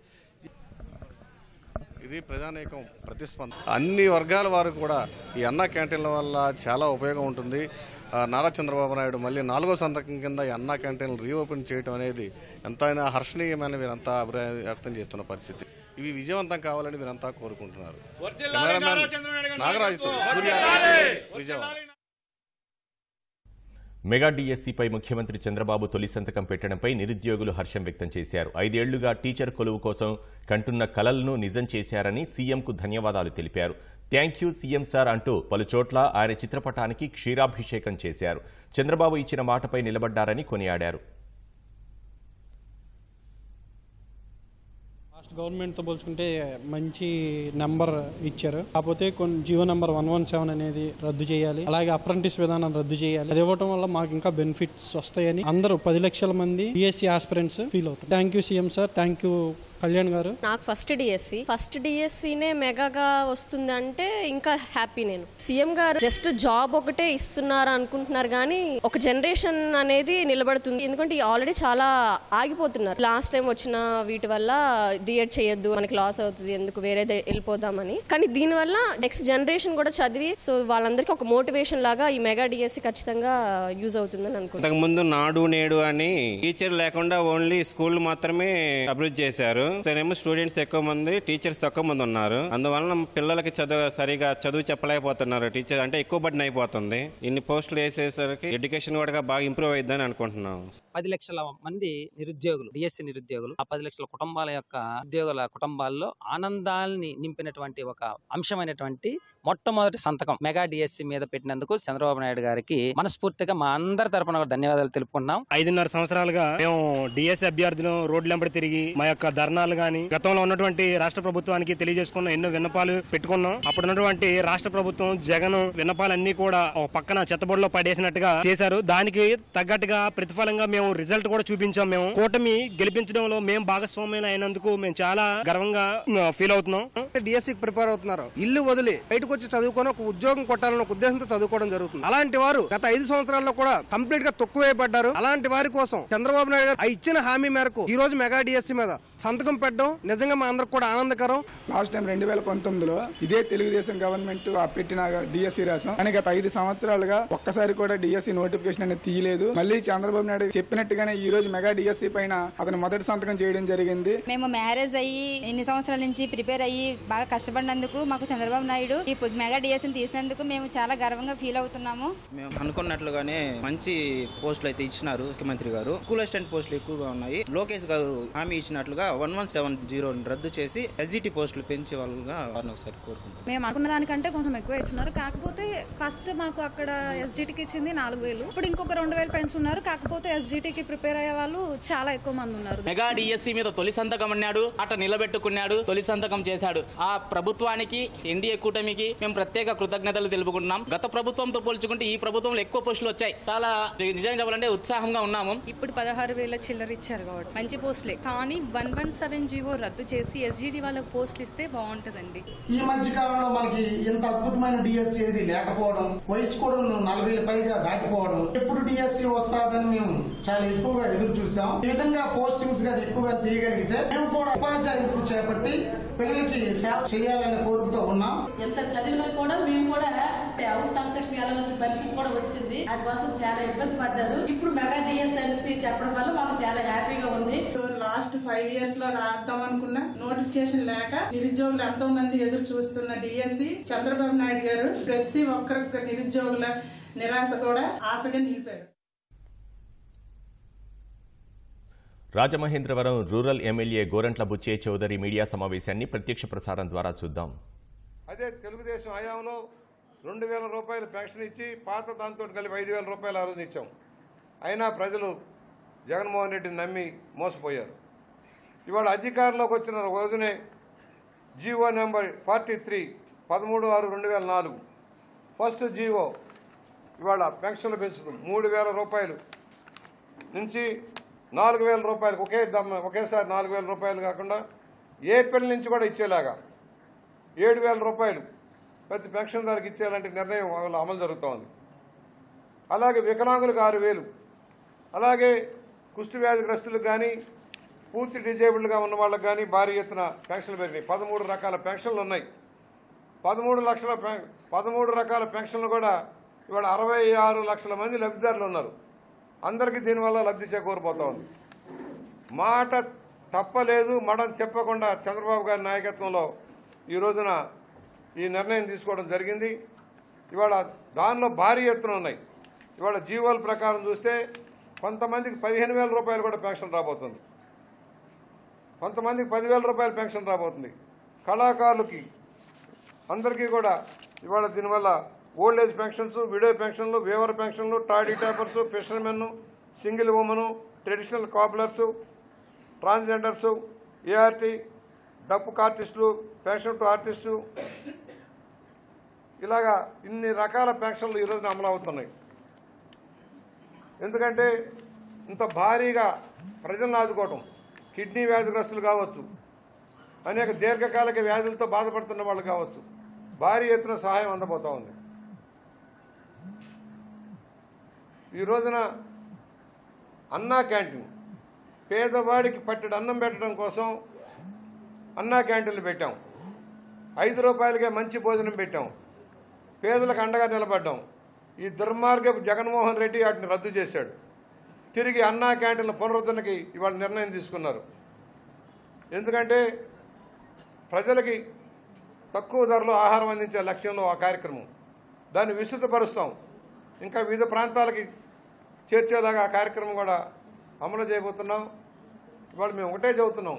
ఇది ప్రజానీకం ప్రతిస్పందన అన్ని వర్గాల వారు కూడా ఈ అన్నా క్యాంటీన్ల వల్ల చాలా ఉపయోగం ఉంటుంది ఆ, నారా చంద్రబాబు నాయుడు మళ్ళీ నాలుగో సంతకం కింద ఈ అన్నా క్యాంటీన్లు రీఓపెన్ చేయడం అనేది ఎంతైనా హర్షణీయమైన వీరంతా అభిప్రాయం వ్యక్తం చేస్తున్న పరిస్థితి ఇవి విజయవంతం కావాలని వీరంతా కోరుకుంటున్నారు కెమెరామెన్ నాగరాజుతో సూర్య విజయవాడ మెగా డిఎస్సిపై ముఖ్యమంత్రి చంద్రబాబు తొలి సంతకం పెట్టడంపై నిరుద్యోగులు హర్షం వ్యక్తం చేశారు ఐదేళ్లుగా టీచర్ కొలువు కోసం కంటున్న కలలను నిజం చేశారని సీఎంకు ధన్యవాదాలు తెలిపారు థ్యాంక్ యూ సీఎం సార్ అంటూ పలుచోట్ల ఆయన చిత్రపటానికి క్షీరాభిషేకం చేశారు చంద్రబాబు ఇచ్చిన మాటపై నిలబడ్డారని కొనియాడారు లాస్ట్ గవర్నమెంట్తో పోల్చుకుంటే మంచి నెంబర్ ఇచ్చారు కాకపోతే కొన్ని GO number one one seven అనేది రద్దు చేయాలి అలాగే అప్రెంటిస్ విధానం రద్దు చేయాలి అది ఇవ్వడం వల్ల మాకు ఇంకా బెనిఫిట్స్ వస్తాయని అందరూ పది లక్షల మంది డిఎస్సి ఆస్పిరెంట్స్ ఫీల్ అవుతారు thank you CM sir thank you Kalyan గారు నాకు ఫస్ట్ డిఎస్సి ఫస్ట్ డిఎస్సినే మెగాగా వస్తుంది అంటే ఇంకా హ్యాపీ నేను సీఎం గారు జస్ట్ జాబ్ ఒకటే ఇస్తున్నారు అనుకుంటున్నారు కానీ ఒక జనరేషన్ అనేది నిలబడుతుంది ఎందుకంటే ఆల్రెడీ చాలా ఆగిపోతున్నారు లాస్ట్ టైం వచ్చిన వీటి వల్ల డిఎడ్ చేయొద్దు మనకి లాస్ అవుతుంది ఎందుకు వేరే వెళ్ళిపోదామని కానీ దీనివల్ల నెక్స్ట్ జనరేషన్ కూడా చదివి సో వాళ్ళందరికీ ఒక మోటివేషన్ లాగా ఈ మెగా డిఎస్సి ఖచ్చితంగా యూజ్ అవుతుందని అనుకుంటున్నాను ఇంతకుముందు నాడు నేడు అని టీచర్ లేకుండా ఓన్లీ స్కూల్ మాత్రమే అభివృద్ధి చేశారు ఇక్కడేమో స్టూడెంట్స్ ఎక్కువ మంది టీచర్స్ తక్కువ మంది ఉన్నారు అందువలన పిల్లలకి చదువు సరిగా చదువు చెప్పలేకపోతున్నారు టీచర్ అంటే ఎక్కువ బడ్డన్ అయిపోతుంది ఇన్ని పోస్టులు వేసేసరికి ఎడ్యుకేషన్ కూడా బాగా ఇంప్రూవ్ అయిద్దని అనుకుంటున్నాం పది లక్షల మంది నిరుద్యోగులు డిఎస్సి నిరుద్యోగులు ఆ పది లక్షల కుటుంబాల యొక్క ఉద్యోగుల కుటుంబాల్లో ఆనందాల్ని నింపినటువంటి ఒక అంశమైనటువంటి మొట్టమొదటి సంతకం మెగా డిఎస్సి మీద పెట్టినందుకు చంద్రబాబు నాయుడు గారికి మనస్ఫూర్తిగా మా అందరి తరపున కూడా ధన్యవాదాలు తెలుపుకుంటున్నాం ఐదున్నర సంవత్సరాలుగా మేము డిఎస్ అభ్యర్థులు రోడ్లెంబడి తిరిగి మా యొక్క ధర్నాలు గాని గతంలో ఉన్నటువంటి రాష్ట్ర ప్రభుత్వానికి తెలియజేసుకున్న ఎన్నో విన్నపాలు పెట్టుకున్నాం అప్పుడు ఉన్నటువంటి రాష్ట్ర ప్రభుత్వం జగన్ విన్నపాలన్నీ కూడా ఒక పక్కన చెత్తబడిలో పడేసినట్టుగా చేశారు దానికి తగ్గట్టుగా ప్రతిఫలంగా మేము రిజల్ట్ కూడా చూపించాం మేము కూటమి గెలిపించడంలో మేము భాగస్వామ్యం అయినందుకు మేము చాలా గర్వంగా ఫీల్ అవుతున్నాం డిఎస్సికి ప్రిపేర్ అవుతున్నారు ఇల్లు వదిలి బయటకు వచ్చి చదువుకొని ఒక ఉద్యోగం కొట్టాలన్న ఒక ఉద్దేశంతో చదువుకోవడం జరుగుతుంది అలాంటి వారు గత ఐదు సంవత్సరాల్లో కూడా కంప్లీట్ గా తొక్కువేయబడ్డారు అలాంటి వారి కోసం చంద్రబాబు నాయుడు గారు ఆ ఇచ్చిన హామీ మేరకు ఈ రోజు మెగా డిఎస్సి మీద సంతకం పెట్టడం నిజంగా మా అందరికి కూడా ఆనందకరం లాస్ట్ టైం రెండు వేల పంతొమ్మిదిలో ఇదే తెలుగుదేశం గవర్నమెంట్ ఆ పెట్టిన డిఎస్సి రాసాం కానీ గత ఐదు సంవత్సరాలుగా ఒక్కసారి కూడా డిఎస్సి నోటిఫికేషన్ అనేది తీయలేదు మళ్ళీ చంద్రబాబు నాయుడు చెప్పినట్టుగానే ఈ రోజు మెగా డిఎస్సి పైన అతను మొదటి సంతకం చేయడం జరిగింది మేము మ్యారేజ్ అయ్యి ఎన్ని సంవత్సరాల నుంచి ప్రిపేర్ అయ్యి బాగా కష్టపడినందుకు మాకు చంద్రబాబు నాయుడు ఈ పొ- మెగా డిఎస్ని తీసినందుకు మేము చాలా గర్వంగా ఫీల్ అవుతున్నాము మేము అనుకున్నట్లుగానే మంచి పోస్టులు అయితే ఇచ్చినారు ముఖ్యమంత్రి గారు స్కూల్ అసిస్టెంట్ పోస్టులు ఎక్కువగా ఉన్నాయి లోకేష్ గారు హామీ ఇచ్చినట్లుగా వన్ వన్ సెవెన్ జీరో రద్దు చేసి ఎస్జిటి పోస్టులు పెంచే వాళ్ళుగా వారిని ఒకసారి కోరుకుంటున్నాం మేము అనుకున్న దానికంటే కొంచెం ఎక్కువ ఇచ్చున్నారు కాకపోతే ఫస్ట్ మాకు అక్కడ ఎస్జిటికి ఇచ్చింది నాలుగు వేలు ఇప్పుడు ఇంకొక రెండు వేలు పెంచున్నారు కాకపోతే ఎస్జిటికి ప్రిపేర్ అయ్యే వాళ్ళు చాలా ఎక్కువ మంది ఉన్నారు మెగా డిఎస్సి మీద తొలి సంతకం అన్నాడు అట నిలబెట్టుకున్నాడు తొలి సంతకం చేశాడు ఆ ప్రభుత్వానికి ఎన్డీఏ కూటమికి మేము ప్రత్యేక కృతజ్ఞతలు తెలుపుకుంటున్నాం గత ప్రభుత్వంతో పోల్చుకుంటే ఈ ప్రభుత్వంలో ఎక్కువ పోస్టులు వచ్చాయి చాలా నిజంగా చెప్పాలంటే ఉత్సాహంగా ఉన్నాము ఇప్పుడు పదహారు వేల చిల్లర ఇచ్చారు కాబట్టి మంచి పోస్టులే కానీ వన్ వన్ సెవెన్ జీవో రద్దు చేసి ఎస్జిడి వాళ్ళకి పోస్టులు ఇస్తే బాగుంటుందండి ఈ మధ్య కాలంలో మనకి ఇంత అద్భుతమైన డిఎస్సి ఏది లేకపోవడం వయసు కూడా నలభై పైగా దాటిపోవడం ఎప్పుడు డిఎస్సి వస్తాదని మేము చాలా ఎక్కువగా ఎదురు చూసాం ఈ విధంగా పోస్టింగ్స్ గాని ఎక్కువగా తీయగలిగితే మేము కూడా ఉపాధ్యాయ వృత్తి చేపట్టి పిల్లలకి సేవ చేయాలనే కోరికతో ఉన్నాం ఎంత చదివినా కూడా మేము కూడా హౌస్ కన్స్ట్రక్షన్ వెళ్ళవలసిన పరిస్థితి కూడా వచ్చింది వాటి కోసం చాలా ఇబ్బంది పడ్డారు ఇప్పుడు మెగా డిఎస్ఎల్సి చెప్పడం వల్ల మాకు చాలా హ్యాపీగా ఉంది లాస్ట్ ఫైవ్ ఇయర్స్ లో రాద్దాం అనుకున్న నోటిఫికేషన్ లేక నిరుద్యోగులు ఎంతో మంది ఎదురు చూస్తున్న డిఎస్సి చంద్రబాబు నాయుడు గారు ప్రతి ఒక్కరికి నిరుద్యోగుల నిరాశ కూడా ఆశగా నిలిపారు రాజమహేంద్రవరం రూరల్ ఎమ్మెల్యే గోరంట్ల బుచ్చే చౌదరి మీడియా సమావేశాన్ని ప్రత్యక్ష ప్రసారం ద్వారా చూద్దాం అదే తెలుగుదేశం హయాంలో రెండు వేల రూపాయలు పెన్షన్ ఇచ్చి పాత దాంతో కలిపి ఐదు వేల రూపాయలు ఆ రోజు ఇచ్చాం అయినా ప్రజలు జగన్మోహన్ రెడ్డిని నమ్మి మోసపోయారు ఇవాళ అధికారంలోకి వచ్చిన రోజునే జీవో నెంబర్ ఫార్టీ త్రీ పదమూడు ఆరు రెండు వేల నాలుగు ఫస్ట్ జీవో ఇవాళ పెన్షన్లు పెంచుతాం మూడు వేల రూపాయలు నుంచి నాలుగు వేల రూపాయలకు ఒకే దమ్మ ఒకేసారి నాలుగు వేల రూపాయలు కాకుండా ఏప్రిల్ నుంచి కూడా ఇచ్చేలాగా ఏడు వేల రూపాయలు ప్రతి పెన్షన్దారికి ఇచ్చేలాంటి నిర్ణయం వాళ్ళ అమలు జరుగుతోంది అలాగే వికలాంగులకు ఆరు వేలు అలాగే కుష్టి వ్యాధిగ్రస్తులకు కానీ పూర్తి డిజేబుల్డ్గా ఉన్న వాళ్ళకి కానీ భారీ ఎత్తున పెన్షన్లు పెరిగినాయి పదమూడు రకాల పెన్షన్లు ఉన్నాయి పదమూడు లక్షల పెన్- పదమూడు రకాల పెన్షన్లు కూడా ఇవాళ అరవై ఆరు లక్షల మంది లబ్ధిదారులు ఉన్నారు అందరికీ దీనివల్ల లబ్ధి చేకూరిపోతా ఉంది మాట తప్పలేదు మడం చెప్పకుండా చంద్రబాబు గారి నాయకత్వంలో ఈ రోజున ఈ నిర్ణయం తీసుకోవడం జరిగింది ఇవాళ దానిలో భారీ ఎత్తున ఉన్నాయి ఇవాళ జీవోల ప్రకారం చూస్తే కొంతమందికి పదిహేను వేల రూపాయలు కూడా పెన్షన్ రాబోతుంది కొంతమందికి పదివేల రూపాయల పెన్షన్ రాబోతుంది కళాకారులకి అందరికీ కూడా ఇవాళ దీనివల్ల ఓల్డ్ ఏజ్ పెన్షన్స్ విడో పెన్షన్లు వేవర్ పెన్షన్లు toddy tappers fishermen single women traditional cobblers transgenders ART డప్పు ఆర్టిస్టులు పెన్షన్ టు ఆర్టిస్టు ఇలాగా ఇన్ని రకాల పెన్షన్లు ఈరోజు అమలు అవుతున్నాయి ఎందుకంటే ఇంత భారీగా ప్రజలను ఆదుకోవటం కిడ్నీ వ్యాధిగ్రస్తులు కావచ్చు అనేక దీర్ఘకాలిక వ్యాధులతో బాధపడుతున్న వాళ్ళు కావచ్చు భారీ ఎత్తున సహాయం అందబోతా ఉంది ఈ రోజున అన్నా క్యాంటీన్ పేదవాడికి పట్టెడు అన్నం పెట్టడం కోసం అన్నా క్యాంటీన్లు పెట్టాం ఐదు రూపాయలకే మంచి భోజనం పెట్టాం పేదలకు అండగా నిలబడ్డాం ఈ దుర్మార్గపు జగన్మోహన్ రెడ్డి వాటిని రద్దు చేశాడు తిరిగి అన్నా క్యాంటీన్ల పునరుద్ధరణకి ఇవాళ నిర్ణయం తీసుకున్నారు ఎందుకంటే ప్రజలకి తక్కువ ధరలో ఆహారం అందించే లక్ష్యంలో ఆ కార్యక్రమం దాన్ని విస్తృతపరుస్తాం ఇంకా వివిధ ప్రాంతాలకి చేర్చేలాగా ఆ కార్యక్రమం కూడా అమలు చేయబోతున్నాం ఇవాళ మేము ఒకటే చెబుతున్నాం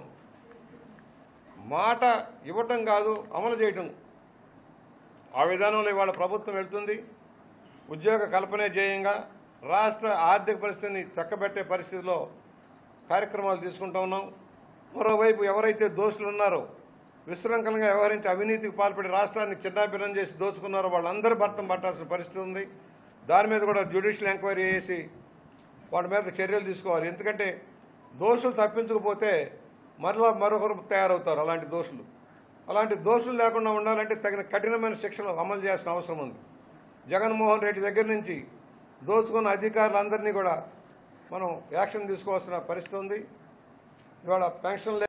మాట ఇవ్వటం కాదు అమలు చేయటం ఆ విధానంలో ఇవాళ ప్రభుత్వం వెళ్తుంది ఉద్యోగ కల్పనే ధ్యేయంగా రాష్ట్ర ఆర్థిక పరిస్థితిని చక్కబెట్టే పరిస్థితిలో కార్యక్రమాలు తీసుకుంటా ఉన్నాం మరోవైపు ఎవరైతే దోషులు ఉన్నారో విశృంఖలంగా వ్యవహరించి అవినీతికి పాల్పడి రాష్ట్రాన్ని చిన్నాభిన్నం చేసి దోచుకున్నారో వాళ్ళందరూ భర్తం పట్టాల్సిన పరిస్థితి ఉంది దాని మీద కూడా జ్యుడిషియల్ ఎంక్వైరీ చేసి వాటి మీద చర్యలు తీసుకోవాలి ఎందుకంటే దోషులు తప్పించకపోతే మరలా మరొకరు తయారవుతారు అలాంటి దోషులు అలాంటి దోషులు లేకుండా ఉండాలంటే తగిన కఠినమైన శిక్షలు అమలు చేయాల్సిన అవసరం ఉంది జగన్మోహన్ రెడ్డి దగ్గర నుంచి దోచుకున్న అధికారులందరినీ కూడా మనం యాక్షన్ తీసుకోవాల్సిన పరిస్థితి ఉంది ఇవాళ పెన్షన్